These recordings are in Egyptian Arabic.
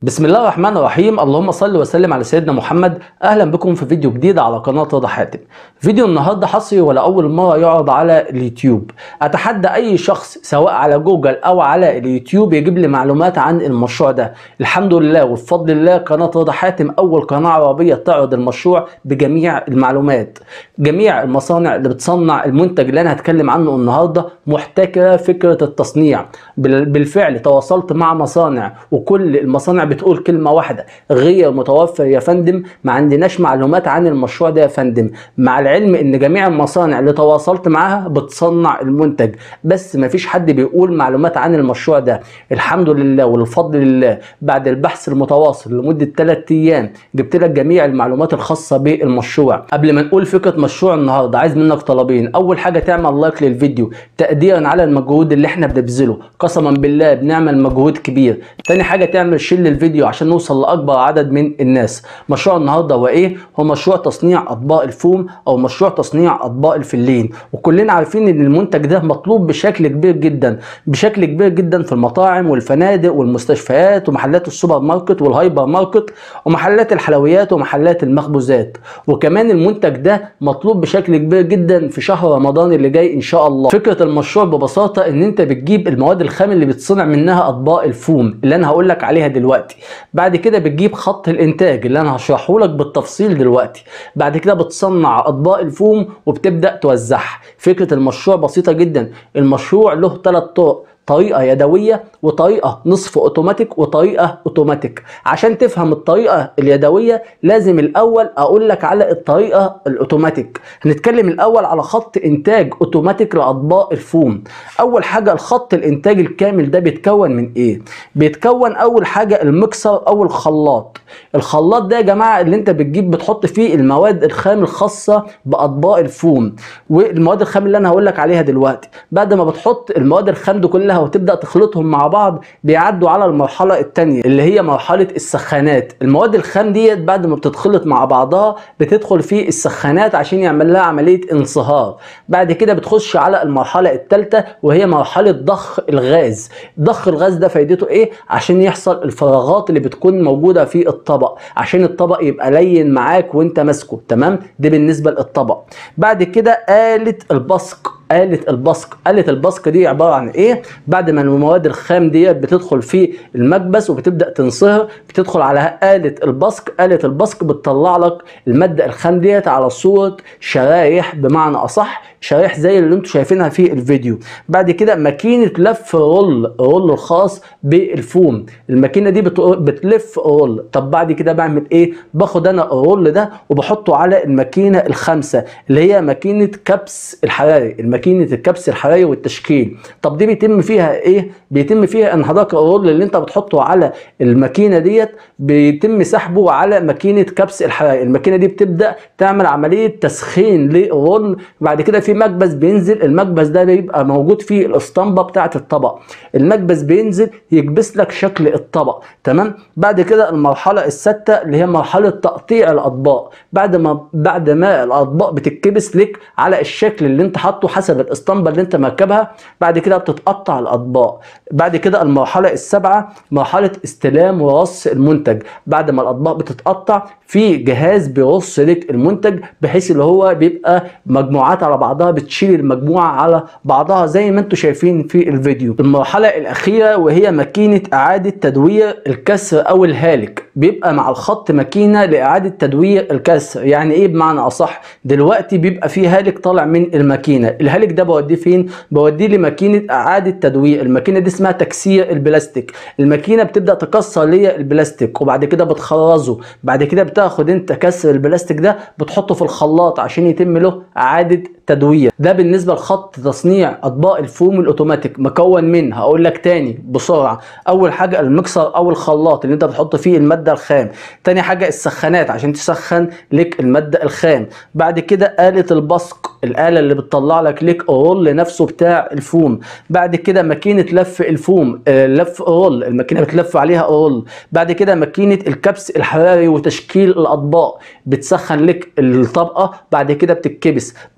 بسم الله الرحمن الرحيم اللهم صل وسلم على سيدنا محمد اهلا بكم في فيديو جديد على قناه رضا حاتم فيديو النهارده حصري ولاول مره يعرض على اليوتيوب اتحدى اي شخص سواء على جوجل او على اليوتيوب يجيب لي معلومات عن المشروع ده الحمد لله وبفضل الله قناه رضا حاتم اول قناه عربيه تعرض المشروع بجميع المعلومات جميع المصانع اللي بتصنع المنتج اللي انا هتكلم عنه النهارده محتكره فكره التصنيع بال- بالفعل تواصلت مع مصانع وكل المصانع بتقول كلمه واحده غير متوفر يا فندم ما عندناش معلومات عن المشروع ده يا فندم مع العلم ان جميع المصانع اللي تواصلت معاها بتصنع المنتج بس ما فيش حد بيقول معلومات عن المشروع ده الحمد لله والفضل لله بعد البحث المتواصل لمده 3 ايام جبت لك جميع المعلومات الخاصه بالمشروع قبل ما نقول فكره مشروع النهارده عايز منك طلبين اول حاجه تعمل لايك للفيديو تقديرا على المجهود اللي احنا بنبذله قسما بالله بنعمل مجهود كبير تاني حاجه تعمل شير للفيديو عشان نوصل لاكبر عدد من الناس مشروع النهارده هو ايه هو مشروع تصنيع اطباق الفوم او مشروع تصنيع اطباق الفلين وكلنا عارفين ان المنتج ده مطلوب بشكل كبير جدا بشكل كبير جدا في المطاعم والفنادق والمستشفيات ومحلات السوبر ماركت والهايبر ماركت ومحلات الحلويات ومحلات المخبوزات وكمان المنتج ده مطلوب بشكل كبير جدا في شهر رمضان اللي جاي ان شاء الله فكره المشروع ببساطه ان انت بتجيب المواد الخام اللي بتصنع منها اطباق الفوم اللي انا هقول لك عليها دلوقتي بعد كده بتجيب خط الانتاج اللي انا هشرحه لك بالتفصيل دلوقتي بعد كده بتصنع اطباق الفوم وبتبدا توزعها فكره المشروع بسيطه جدا المشروع له ثلاث طرق طريقة يدوية وطريقة نصف اوتوماتيك وطريقة اوتوماتيك عشان تفهم الطريقة اليدوية لازم الاول اقول لك على الطريقة الاوتوماتيك هنتكلم الاول على خط انتاج اوتوماتيك لاطباق الفوم اول حاجة الخط الانتاج الكامل ده بيتكون من ايه بيتكون اول حاجة المكسر او الخلاط الخلاط ده يا جماعة اللي انت بتجيب بتحط فيه المواد الخام الخاصة باطباق الفوم والمواد الخام اللي انا هقول لك عليها دلوقتي بعد ما بتحط المواد الخام دي كلها وتبدا تخلطهم مع بعض بيعدوا على المرحله الثانيه اللي هي مرحله السخانات المواد الخام ديت بعد ما بتتخلط مع بعضها بتدخل في السخانات عشان يعمل لها عمليه انصهار بعد كده بتخش على المرحله الثالثه وهي مرحله ضخ الغاز ضخ الغاز ده فايدته ايه عشان يحصل الفراغات اللي بتكون موجوده في الطبق عشان الطبق يبقى لين معاك وانت ماسكه تمام ده بالنسبه للطبق بعد كده آلة البصق آلة البصق آلة البصق دي عبارة عن إيه؟ بعد ما المواد الخام ديت بتدخل في المكبس وبتبدأ تنصهر بتدخل على آلة البصق آلة البصق بتطلع لك المادة الخام ديت على صورة شرايح بمعنى أصح شرايح زي اللي انتم شايفينها في الفيديو بعد كده ماكينة لف رول رول الخاص بالفوم الماكينة دي بت- بتلف رول طب بعد كده بعمل ايه باخد انا الرول ده وبحطه على الماكينة الخامسة اللي هي ماكينة كبس الحراري الماكينة الكبس الحراري والتشكيل طب دي بيتم فيها ايه بيتم فيها ان حضرتك الرول اللي انت بتحطه على الماكينة ديت بيتم سحبه على ماكينة كبس الحراري الماكينة دي بتبدأ تعمل عملية تسخين للرول بعد كده في مكبس بينزل المكبس ده بيبقى موجود فيه الاسطمبة بتاعة الطبق المكبس بينزل يكبس لك شكل الطبق تمام بعد كده المرحلة السادسة اللي هي مرحلة تقطيع الأطباق بعد ما بعد ما الأطباق بتتكبس لك على الشكل اللي انت حاطه حسب الاسطمبة اللي انت مركبها بعد كده بتتقطع الأطباق بعد كده المرحلة السابعة مرحلة استلام ورص المنتج بعد ما الأطباق بتتقطع في جهاز بيرص لك المنتج بحيث اللي هو بيبقى مجموعات على بعضها بتشيل المجموعة على بعضها زي ما انتم شايفين في الفيديو المرحلة الأخيرة وهي ماكينة إعادة تدوير الكسر أو الهالك بيبقى مع الخط ماكينة لإعادة تدوير الكسر يعني إيه بمعنى أصح دلوقتي بيبقى في هالك طالع من الماكينة الهالك ده بوديه فين بوديه لماكينة إعادة تدوير الماكينة دي اسمها تكسير البلاستيك الماكينة بتبدأ تكسر لي البلاستيك وبعد كده بتخرزه بعد كده بتاخد انت كسر البلاستيك ده بتحطه في الخلاط عشان يتم له إعادة تدوير ده بالنسبة لخط تصنيع أطباق الفوم الأوتوماتيك مكون من هقول لك تاني بسرعة أول حاجة المكسر أو الخلاط اللي أنت بتحط فيه المادة الخام تاني حاجة السخانات عشان تسخن لك المادة الخام بعد كده آلة البصق الآلة اللي بتطلع لك لك رول نفسه بتاع الفوم بعد كده ماكينة لف الفوم آه، لف رول الماكينة بتلف عليها رول بعد كده ماكينة الكبس الحراري وتشكيل الأطباق بتسخن لك الطبقة بعد كده بتتكبس بعد كده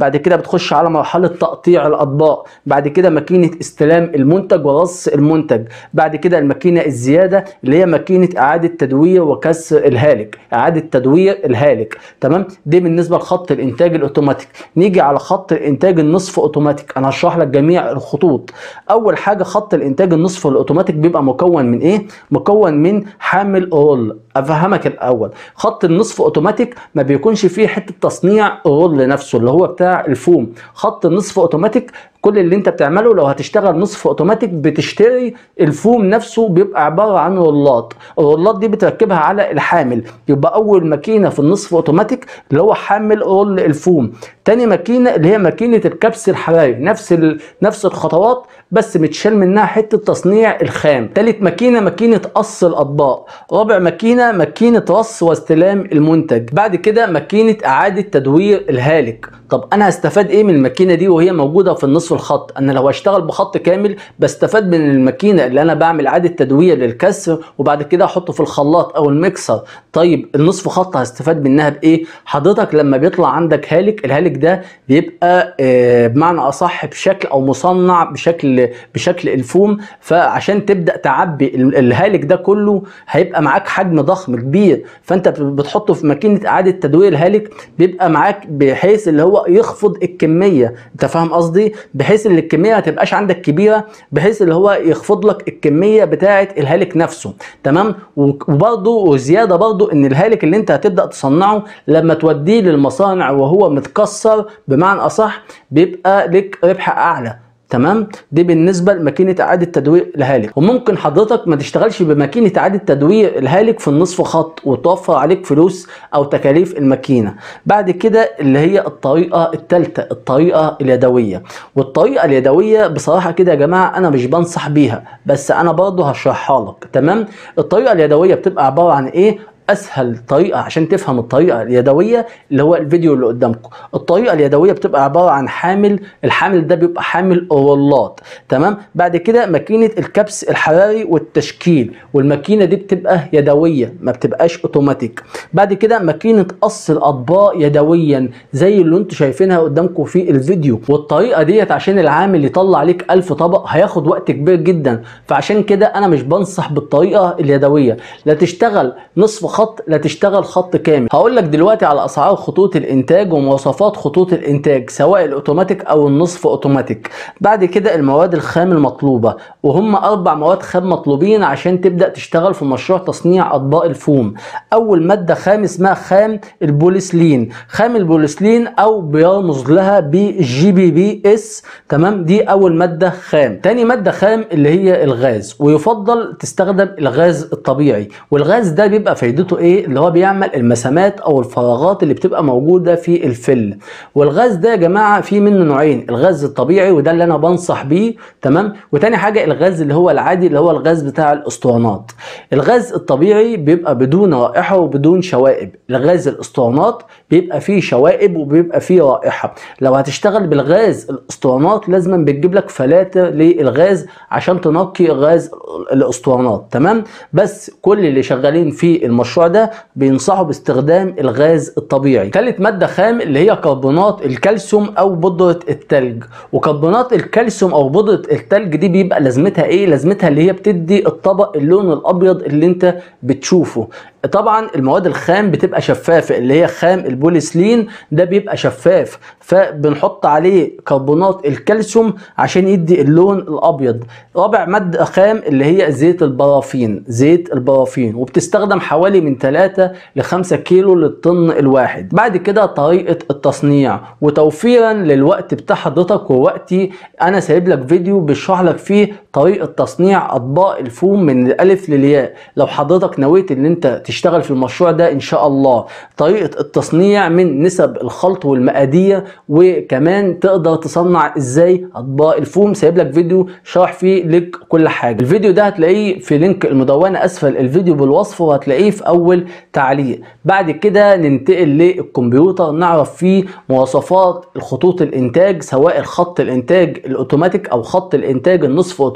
بتخش على مرحله تقطيع الاطباق بعد كده ماكينه استلام المنتج ورص المنتج بعد كده الماكينه الزياده اللي هي ماكينه اعاده تدوير وكسر الهالك اعاده تدوير الهالك تمام دي بالنسبه لخط الانتاج الاوتوماتيك نيجي على خط الانتاج النصف اوتوماتيك انا هشرح لك جميع الخطوط اول حاجه خط الانتاج النصف الاوتوماتيك بيبقى مكون من ايه مكون من حامل رول افهمك الاول خط النصف اوتوماتيك ما بيكونش فيه حته تصنيع الرول نفسه اللي هو بتاع الفوم خط النصف اوتوماتيك كل اللي انت بتعمله لو هتشتغل نصف اوتوماتيك بتشتري الفوم نفسه بيبقى عباره عن رولات الرولات دي بتركبها على الحامل يبقى اول ماكينه في النصف اوتوماتيك اللي هو حامل رول الفوم تاني ماكينه اللي هي ماكينه الكبس الحراري نفس ال... نفس الخطوات بس متشال منها حته تصنيع الخام تالت ماكينه ماكينه قص الاطباق رابع ماكينه ماكينه رص واستلام المنتج بعد كده ماكينه اعاده تدوير الهالك طب انا هستفاد ايه من الماكينه دي وهي موجوده في النصف الخط انا لو اشتغل بخط كامل بستفاد من الماكينه اللي انا بعمل اعاده تدوير للكسر وبعد كده احطه في الخلاط او الميكسر طيب النصف خط هستفاد منها بايه حضرتك لما بيطلع عندك هالك الهالك ده بيبقى آه بمعنى اصح بشكل او مصنع بشكل بشكل الفوم فعشان تبدا تعبي الهالك ده كله هيبقى معاك حجم ضخم كبير فانت بتحطه في ماكينه اعاده تدوير الهالك بيبقى معاك بحيث اللي هو يخفض الكميه انت فاهم قصدي بحيث ان الكميه ما تبقاش عندك كبيره بحيث اللي هو يخفض لك الكميه بتاعه الهالك نفسه تمام وبرده وزياده برده ان الهالك اللي انت هتبدا تصنعه لما توديه للمصانع وهو متكسر بمعنى اصح بيبقى لك ربح اعلى تمام دي بالنسبه لماكينه اعاده تدوير الهالك وممكن حضرتك ما تشتغلش بماكينه اعاده تدوير الهالك في النصف خط وتوفر عليك فلوس او تكاليف الماكينه بعد كده اللي هي الطريقه الثالثه الطريقه اليدويه والطريقه اليدويه بصراحه كده يا جماعه انا مش بنصح بيها بس انا برضه هشرحها لك تمام الطريقه اليدويه بتبقى عباره عن ايه اسهل طريقه عشان تفهم الطريقه اليدويه اللي هو الفيديو اللي قدامكم الطريقه اليدويه بتبقى عباره عن حامل الحامل ده بيبقى حامل رولات تمام بعد كده ماكينه الكبس الحراري والتشكيل والماكينه دي بتبقى يدويه ما بتبقاش اوتوماتيك بعد كده ماكينه قص الاطباق يدويا زي اللي انتم شايفينها قدامكم في الفيديو والطريقه ديت عشان العامل يطلع لك 1000 طبق هياخد وقت كبير جدا فعشان كده انا مش بنصح بالطريقه اليدويه لا تشتغل نصف خط لا تشتغل خط كامل هقول لك دلوقتي على اسعار خطوط الانتاج ومواصفات خطوط الانتاج سواء الاوتوماتيك او النصف اوتوماتيك بعد كده المواد الخام المطلوبه وهم اربع مواد خام مطلوبين عشان تبدا تشتغل في مشروع تصنيع اطباق الفوم اول ماده خام اسمها خام البوليسلين خام البوليسلين او بيرمز لها بالجي بي بي اس تمام دي اول ماده خام تاني ماده خام اللي هي الغاز ويفضل تستخدم الغاز الطبيعي والغاز ده بيبقى فايدته ايه اللي هو بيعمل المسامات او الفراغات اللي بتبقى موجوده في الفل والغاز ده يا جماعه في منه نوعين الغاز الطبيعي وده اللي انا بنصح بيه تمام وتاني حاجه الغاز اللي هو العادي اللي هو الغاز بتاع الاسطوانات الغاز الطبيعي بيبقى بدون رائحه وبدون شوائب الغاز الاسطوانات بيبقى فيه شوائب وبيبقى فيه رائحه لو هتشتغل بالغاز الاسطوانات لازم بتجيب لك فلاتر للغاز عشان تنقي غاز الاسطوانات تمام بس كل اللي شغالين في المشروع ده بينصحوا باستخدام الغاز الطبيعي ثالث ماده خام اللي هي كربونات الكالسيوم او بودره التلج وكربونات الكالسيوم او بودره التلج دي بيبقى لازمتها ايه لازمتها اللي هي بتدي الطبق اللون الابيض اللي انت بتشوفه طبعا المواد الخام بتبقى شفافه اللي هي خام البوليسلين ده بيبقى شفاف فبنحط عليه كربونات الكالسيوم عشان يدي اللون الابيض رابع ماده خام اللي هي زيت البرافين زيت البرافين وبتستخدم حوالي من 3 ل 5 كيلو للطن الواحد بعد كده طريقه التصنيع وتوفيرا للوقت بتاع حضرتك ووقتي انا سايب لك فيديو بيشرح لك فيه طريقه تصنيع اطباق الفوم من الالف للياء لو حضرتك نويت ان انت تشتغل في المشروع ده ان شاء الله طريقه التصنيع من نسب الخلط والمقادير وكمان تقدر تصنع ازاي اطباق الفوم سايب لك فيديو شرح فيه لك كل حاجه الفيديو ده هتلاقيه في لينك المدونه اسفل الفيديو بالوصف وهتلاقيه في اول تعليق بعد كده ننتقل للكمبيوتر نعرف فيه مواصفات الخطوط الانتاج سواء الخط الانتاج الاوتوماتيك او خط الانتاج النصف اوتوماتيك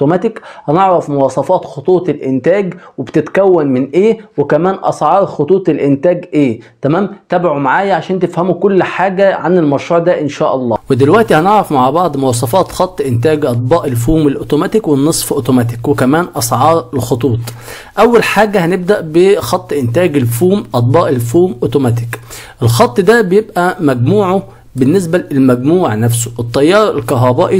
اوتوماتيك هنعرف مواصفات خطوط الانتاج وبتتكون من ايه وكمان اسعار خطوط الانتاج ايه تمام تابعوا معايا عشان تفهموا كل حاجه عن المشروع ده ان شاء الله ودلوقتي هنعرف مع بعض مواصفات خط انتاج اطباق الفوم الاوتوماتيك والنصف اوتوماتيك وكمان اسعار الخطوط اول حاجه هنبدا بخط انتاج الفوم اطباق الفوم اوتوماتيك الخط ده بيبقى مجموعه بالنسبة للمجموع نفسه التيار الكهربائي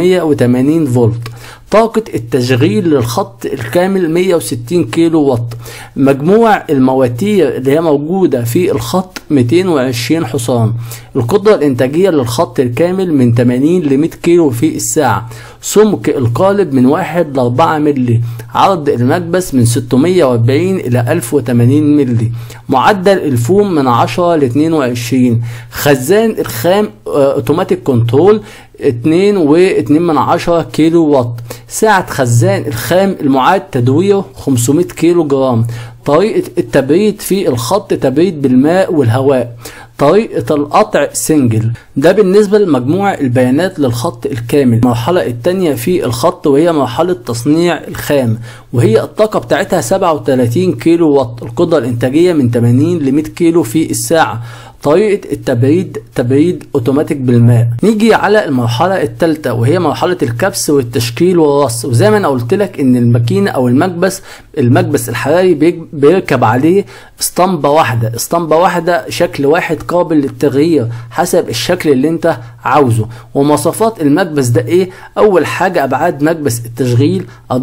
380 فولت طاقة التشغيل للخط الكامل 160 كيلو واط مجموع المواتير اللي هي موجودة في الخط 220 حصان القدرة الإنتاجية للخط الكامل من 80 ل 100 كيلو في الساعة سمك القالب من 1 ل 4 ملي عرض المكبس من 640 إلى 1080 ملي معدل الفوم من 10 ل 22 خزان الخام اوتوماتيك كنترول 2 و2 من 10 كيلو واط سعة خزان الخام المعاد تدويره 500 كيلو جرام طريقة التبريد في الخط تبريد بالماء والهواء طريقة القطع سنجل ده بالنسبة لمجموع البيانات للخط الكامل المرحلة التانية في الخط وهي مرحلة تصنيع الخام وهي الطاقة بتاعتها 37 كيلو واط القدرة الإنتاجية من 80 ل 100 كيلو في الساعة طريقة التبريد تبريد اوتوماتيك بالماء نيجي على المرحلة الثالثة وهي مرحلة الكبس والتشكيل والرص وزي ما انا قلت لك ان الماكينة او المكبس المكبس الحراري بيركب عليه اسطمبة واحدة اسطمبة واحدة شكل واحد قابل للتغيير حسب الشكل اللي انت عاوزه ومواصفات المكبس ده ايه اول حاجة ابعاد مكبس التشغيل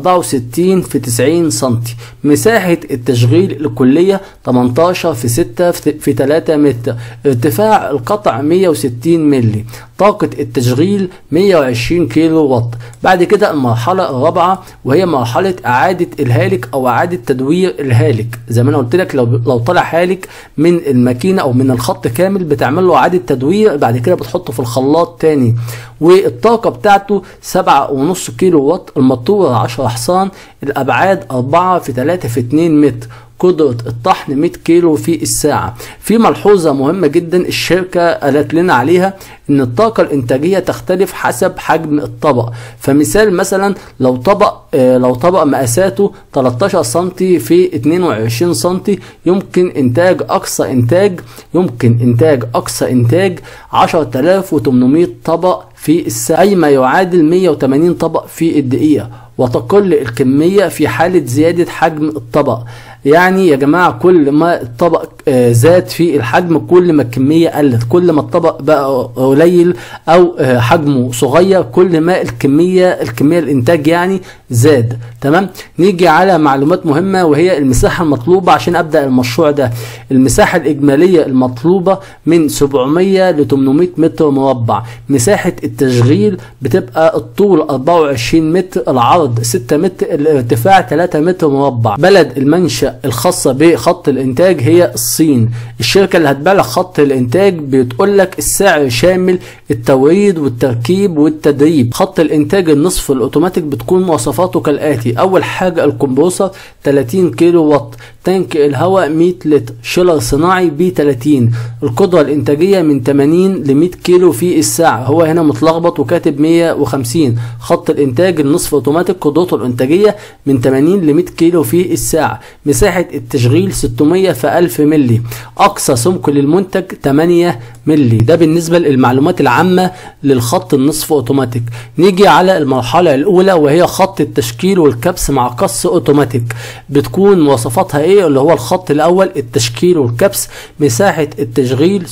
64 في 90 سنتي مساحة التشغيل الكلية 18 في 6 في 3 متر ارتفاع القطع 160 ملي طاقة التشغيل 120 كيلو واط بعد كده المرحلة الرابعة وهي مرحلة إعادة الهالك أو إعادة تدوير الهالك زي ما أنا قلت لك لو لو طلع هالك من الماكينة أو من الخط كامل بتعمل له إعادة تدوير بعد كده بتحطه في الخلاط تاني والطاقة بتاعته 7.5 كيلو واط الموتور 10 حصان الأبعاد 4 في 3 في 2 متر قدرة الطحن 100 كيلو في الساعة في ملحوظة مهمة جدا الشركة قالت لنا عليها ان الطاقة الانتاجية تختلف حسب حجم الطبق فمثال مثلا لو طبق آه لو طبق مقاساته 13 سم في 22 سم يمكن انتاج اقصى انتاج يمكن انتاج اقصى انتاج 10800 طبق في الساعة أي ما يعادل 180 طبق في الدقيقة وتقل الكمية في حالة زيادة حجم الطبق يعني يا جماعة كل ما الطبق زاد في الحجم كل ما الكمية قلت كل ما الطبق بقى قليل او حجمه صغير كل ما الكمية الكمية الانتاج يعني زاد تمام نيجي على معلومات مهمة وهي المساحة المطلوبة عشان ابدأ المشروع ده المساحة الاجمالية المطلوبة من 700 ل 800 متر مربع مساحة التشغيل بتبقى الطول 24 متر العرض 6 متر الارتفاع 3 متر مربع بلد المنشأ الخاصة بخط الانتاج هي الصين الشركة اللي هتبيع لك خط الانتاج بتقول لك السعر شامل التوريد والتركيب والتدريب خط الانتاج النصف الاوتوماتيك بتكون مواصفاته كالاتي اول حاجة الكمبروسر 30 كيلو واط تانك الهواء 100 لتر شيلر صناعي ب 30 القدرة الانتاجية من 80 ل 100 كيلو في الساعة هو هنا متلخبط وكاتب 150 خط الانتاج النصف اوتوماتيك قدرته الانتاجية من 80 ل 100 كيلو في الساعة مساحة التشغيل 600 في 1000 ملي اقصى سمك للمنتج 8 ملي ده بالنسبة للمعلومات العامة للخط النصف اوتوماتيك نيجي على المرحلة الاولى وهي خط التشكيل والكبس مع قص اوتوماتيك بتكون مواصفاتها ايه اللي هو الخط الاول التشكيل والكبس مساحة التشغيل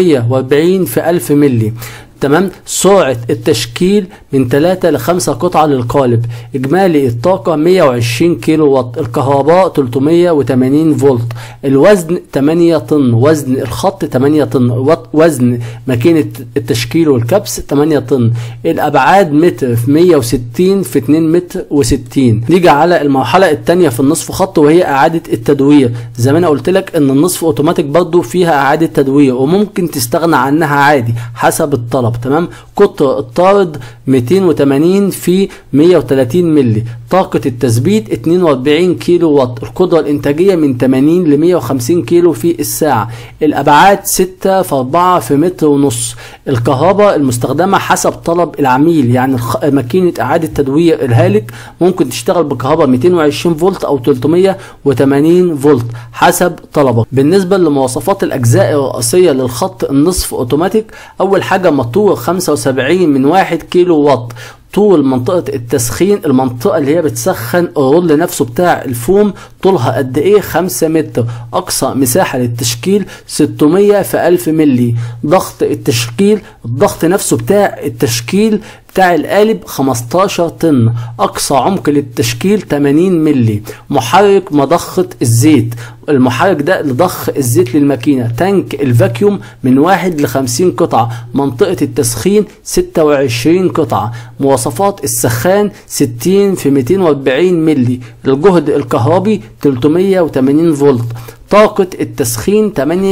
640 في 1000 ملي تمام سرعة التشكيل من 3 ل 5 قطعة للقالب إجمالي الطاقة 120 كيلو واط الكهرباء 380 فولت الوزن 8 طن وزن الخط 8 طن وزن ماكينة التشكيل والكبس 8 طن الأبعاد متر في 160 في 2 متر و60 نيجي على المرحلة الثانية في النصف خط وهي إعادة التدوير زي ما أنا قلت لك إن النصف أوتوماتيك برضو فيها إعادة تدوير وممكن تستغنى عنها عادي حسب الطلب تمام قطر الطارد 280 في 130 ملي طاقة التثبيت 42 كيلو وات القدرة الإنتاجية من 80 ل 150 كيلو في الساعة الأبعاد 6 في 4 في متر ونص الكهرباء المستخدمة حسب طلب العميل يعني الخ- ماكينة إعادة تدوير الهالك ممكن تشتغل بكهرباء 220 فولت أو 380 فولت حسب طلبك بالنسبة لمواصفات الأجزاء الرئيسية للخط النصف أوتوماتيك أول حاجة موتور 75 من 1 كيلو وات طول منطقة التسخين المنطقة اللي هي بتسخن الرول نفسه بتاع الفوم طولها قد ايه 5 متر اقصى مساحة للتشكيل 600 في 1000 ملي ضغط التشكيل الضغط نفسه بتاع التشكيل بتاع القالب 15 طن اقصى عمق للتشكيل 80 ملي محرك مضخة الزيت المحرك ده لضخ الزيت للماكينة تانك الفاكيوم من 1 ل 50 قطعة منطقة التسخين 26 قطعة مواصفات السخان 60 في 240 ملي الجهد الكهربي 380 فولت طاقة التسخين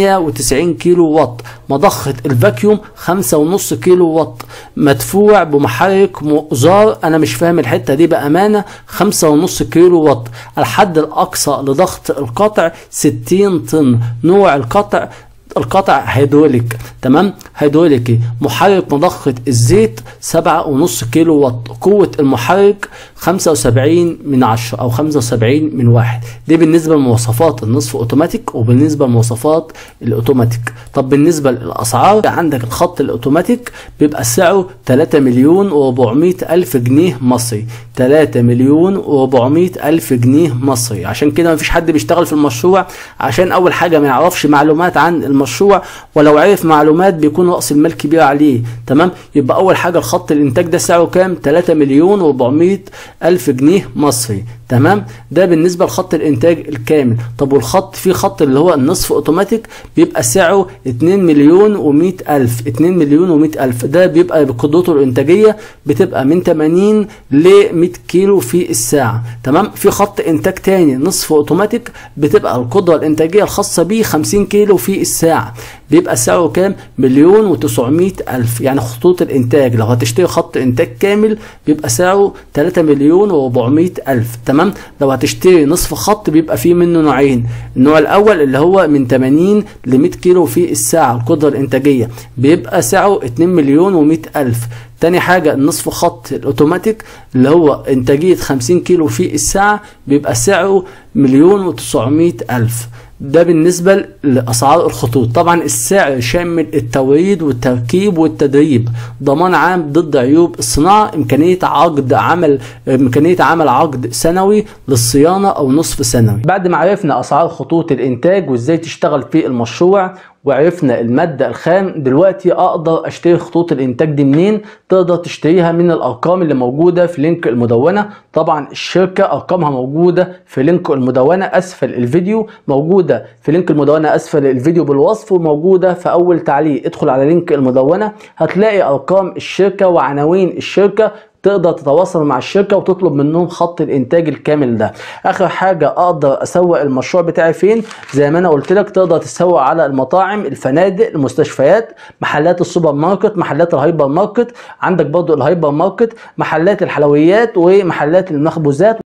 98 كيلو وات مضخة الفاكيوم 5.5 كيلو وات مدفوع بمحرك مؤزار انا مش فاهم الحتة دي بأمانة 5.5 كيلو وات الحد الأقصى لضغط القطع 60 طن نوع القطع القطع هيدروليك تمام هيدروليكي محرك مضخة الزيت سبعة ونص كيلو وات قوة المحرك خمسة وسبعين من عشرة أو خمسة وسبعين من واحد دي بالنسبة لمواصفات النصف أوتوماتيك وبالنسبة لمواصفات الأوتوماتيك طب بالنسبة للأسعار عندك الخط الأوتوماتيك بيبقى سعره 3 مليون و400 ألف جنيه مصري 3 مليون و400 ألف جنيه مصري عشان كده مفيش حد بيشتغل في المشروع عشان أول حاجة ما يعرفش معلومات عن المشروع ولو عرف معلومات بيكون رأس المال كبير عليه تمام يبقى أول حاجة الخط الإنتاج ده سعره كام 3 مليون و400 ألف جنيه مصري تمام ده بالنسبة لخط الإنتاج الكامل طب والخط في خط اللي هو النصف أوتوماتيك بيبقى سعره 2 مليون و100 ألف 2 مليون و100 ألف ده بيبقى بقدرته الإنتاجية بتبقى من 80 ل 100 كيلو في الساعة تمام في خط إنتاج تاني نصف أوتوماتيك بتبقى القدرة الإنتاجية الخاصة بيه 50 كيلو في الساعة بيبقى سعره كام مليون و900 ألف يعني خطوط الإنتاج لو هتشتري خط إنتاج كامل بيبقى سعره 3 مليون و400 ألف تمام لو هتشتري نصف خط بيبقى فيه منه نوعين النوع الأول اللي هو من 80 ل 100 كيلو في الساعة القدرة الإنتاجية بيبقى سعره 2 مليون و100 ألف تاني حاجة النصف خط الأوتوماتيك اللي هو إنتاجية 50 كيلو في الساعة بيبقى سعره مليون و900 ألف ده بالنسبة لأسعار الخطوط طبعا السعر شامل التوريد والتركيب والتدريب ضمان عام ضد عيوب الصناعة إمكانية عقد عمل إمكانية عمل عقد سنوي للصيانة أو نصف سنوي بعد ما عرفنا أسعار خطوط الإنتاج وإزاي تشتغل في المشروع وعرفنا المادة الخام دلوقتي اقدر اشتري خطوط الانتاج دي منين تقدر تشتريها من الارقام اللي موجودة في لينك المدونة طبعا الشركة ارقامها موجودة في لينك المدونة اسفل الفيديو موجودة في لينك المدونة اسفل الفيديو بالوصف وموجودة في اول تعليق ادخل على لينك المدونة هتلاقي ارقام الشركة وعناوين الشركة تقدر تتواصل مع الشركة وتطلب منهم خط الانتاج الكامل ده اخر حاجة اقدر اسوق المشروع بتاعي فين زي ما انا قلت لك تقدر تسوق على المطاعم الفنادق المستشفيات محلات السوبر ماركت محلات الهايبر ماركت عندك برضو الهايبر ماركت محلات الحلويات ومحلات المخبوزات